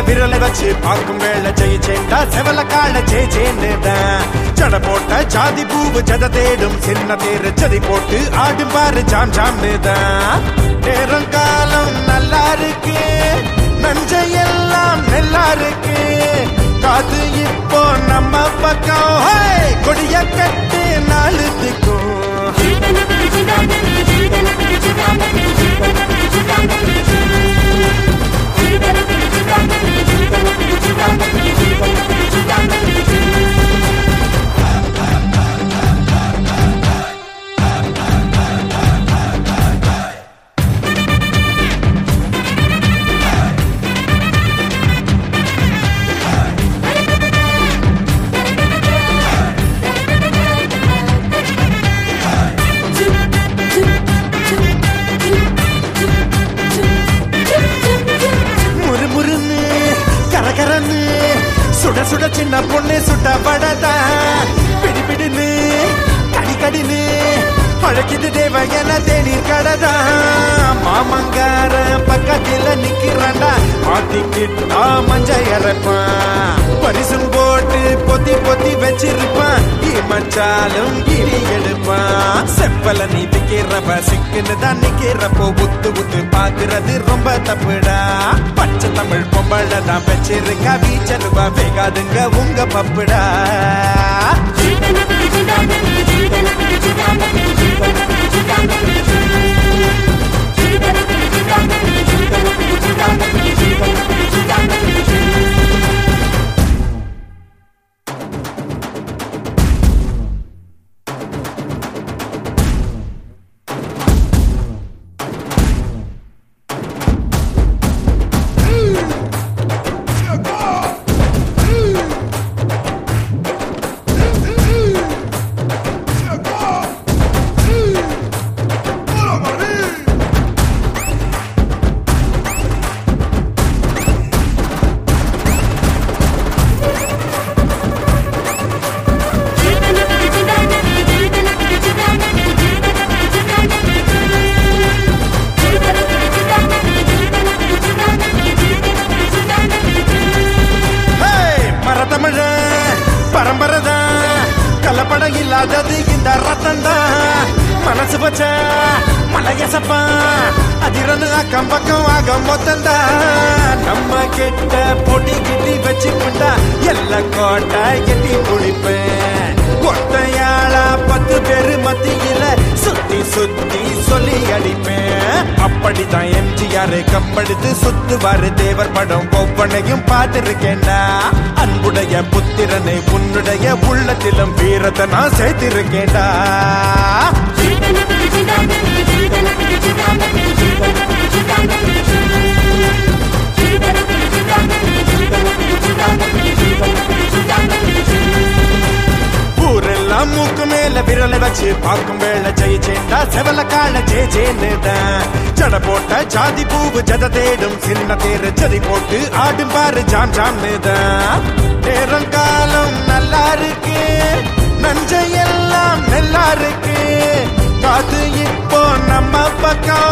விரலை வச்சு பார்க்கும் வேளை ஜெயிச்சேன்டா செவல கால ஜெயிச்சேன்னுதான் ஜட போட்ட ஜாதி பூவு ஜத தேடும் சின்ன தேரு ஜதி போட்டு ஆடும் பாரு ஜாம் ஜாம்னு தான் நேரம் காலம் நல்லா இருக்கு நஞ்சையெல்லாம் நல்லா இருக்கு காது இப்போ நம்ம பக்கம் ஹே! கொடிய கட்டு நாளுத்துக்கும் முறுமுறுன்னு கரகரன்னு சுட சுட சின்ன பொண்ணு சுட்ட படதா பிடி பிடின்னு கடி கடின்னு அழைக்குது தேவ என தேநீர் கடதா மாமங்கார பக்கத்துல நிக்கிறான்டா மாத்திக்கிட்டா மஞ்ச இறப்பான் பரிசும் போட்டு பொத்தி பொத்தி வச்சிருப்பான் மச்சாலும் கிரி எடுப்பான் செப்பல நீ விக்கிறப்ப சிக்குன்னு தான் நிக்கிறப்போ உத்து உத்து பாக்குறது ரொம்ப தப்புடா பச்சை தமிழ் பொம்பளை தான் வச்சிருக்கா வீச்சலுவா வேகாதுங்க உங்க பப்புடா ஹேய், மரத்தமிழ பரம்பரைதான் கலப்படம் இல்லாதது இந்த ரத்தம் தான் மனசு பச்ச மலையசப்பா அதிரனு அக்கம் பக்கம் ஆக மொத்தந்தான் நம்ம கிட்ட பொடி கிட்டி வச்சுக்கிட்டா எல்லா கோட்டை எட்டி குளிப்பேன் ஒத்தையாளா பத்து பேரு மத்தியில சுத்தி சுத்தி சொல்லி அடிப்பேன் அப்படிதான் எம்ஜிஆர் கம்பெடுத்து சுத்துவாரு தேவர் படம் ஒவ்வொன்னையும் பார்த்திருக்கேன்டா அன்புடைய புத்திரனை உன்னுடைய உள்ளத்திலும் வீரத்தை நான் சேர்த்திருக்கேன்டா ஊரெல்லாம் மூக்கு மேல விரலை வச்சு பார்க்கும் வேளை ஜெயிச்சேன்டா செவல கால ஜெயிச்சேன்னுதான் ஜட போட்ட ஜாதி பூவு ஜத தேடும் சின்ன தேரு ஜதி போட்டு ஆடும் பாரு ஜாம் ஜாம்னு தான் நேரம் காலம் நல்லா இருக்கு நஞ்சையெல்லாம் நல்லா இருக்கு காது இப்போ நம்ம பக்கம்